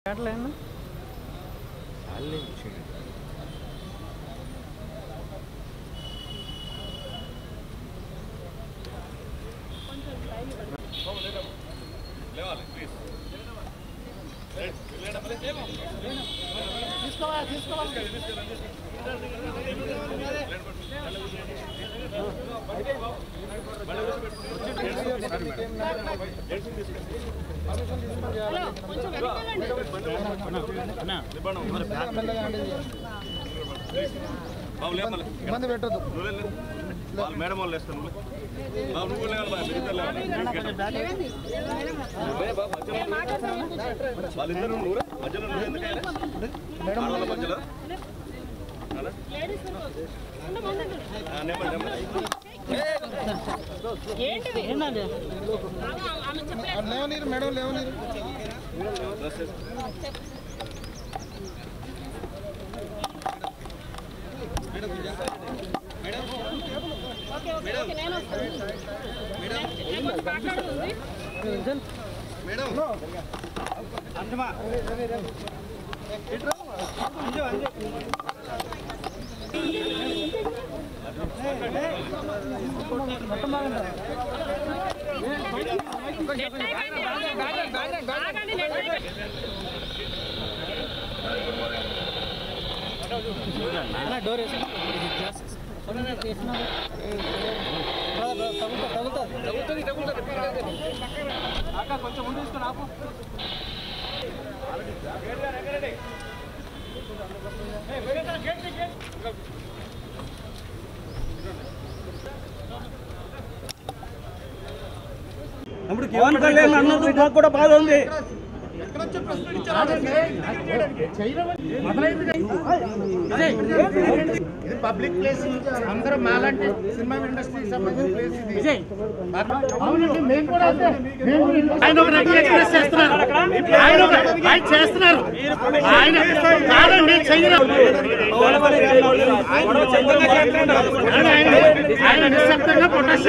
అట్లయిందా ఇబ్బంది పెట్టద్దు మేడం వాళ్ళు వేస్తాను బాబు నువ్వు లేవాలి బాబు, మీరు ఇద్దరు లేవాలి. నువ్వే బాబు, మధ్యలో నువ్వు. వాళ్ళిద్దరు నువ్వురా మధ్యలో నువ్వు ఎందుకు వెళ్ళాలి? ఆడవాళ్ళ మధ్యలో అలా? ఆ, నెమ్మది, నెమ్మది. లేవనీరు మేడం లేవనీరు డ్రెస్ వేసుకో. డోర్ వేసి కొంచెం ముందు తీసుకుని ఆపు పవన్ కళ్యాణ్ అన్నందుకు మాకు కూడా బాధ ఉంది ఇది పబ్లిక్ ప్లేస్ అందరూ మాలాంటి సినిమా ఇండస్ట్రీకి సంబంధించిన ప్లేస్ ఇది అవునండి మేము కూడా అంతే మేము కూడా ఇండస్ట్రీ- ఆయన ఒక రకంగా ఎక్స్ప్రెస్ చేస్తున్నారు ఆయన ఒక- ఆయన చేస్తున్నారు ఆయన కాదండి చెయ్యరు ఆయన ఆయన నిశ్శబ్దంగా ప్రొటెస్ట్